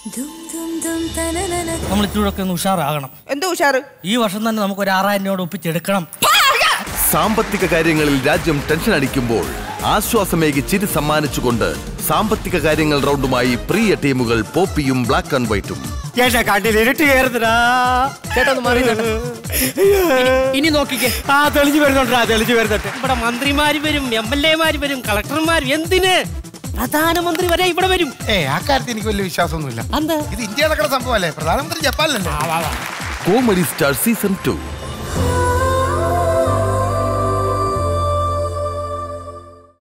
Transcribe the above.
നമ്മൾ ഇത്തിരി ഒക്കെ ഒന്ന് ഉഷാറാകണം എന്തോ ഉഷാറ് ഈ വർഷം തന്നെ നമുക്ക് ഒരു ആറായിരം രൂപ ഒപ്പിച്ചെടുക്കണം സാമ്പത്തിക കാര്യങ്ങളിൽ രാജ്യം ടെൻഷൻ അടിക്കുമ്പോൾ ആശ്വാസമേകി ചിരി സമ്മാനിച്ചുകൊണ്ട് സാമ്പത്തിക കാര്യങ്ങൾ റൗണ്ടുമായി പ്രിയ ടീമുകൾ പോപ്പിയും ബ്ലാക്ക് ആൻഡ് വൈറ്റും എന്റെ കണ്ണിൽ ഇരുട്ട് കയറുന്നടാ ചേട്ടാ ഒന്ന് മാറി ചേട്ടാ. ഇനി നോക്കിക്കേ ആ തെളിഞ്ഞു വരുന്നുണ്ടാ തെളിഞ്ഞു വരുന്നുണ്ട് ഇവിടെ മന്ത്രിമാര് വരും എം എൽ എമാര് വരും കളക്ടർമാർ എന്തിന് പ്രധാനമന്ത്രി വരെ ഇവിടെ വരും ഏ ആ കാര്യത്തിൽ എനിക്ക് വലിയ വിശ്വാസമൊന്നുമില്ല എന്താ ഇത് ഇന്ത്യ നടക്കുന്ന സംഭവമല്ലേ പ്രധാനമന്ത്രി ജപ്പാനിലല്ലേ കോമഡി സ്റ്റാർ സീസൺ ടു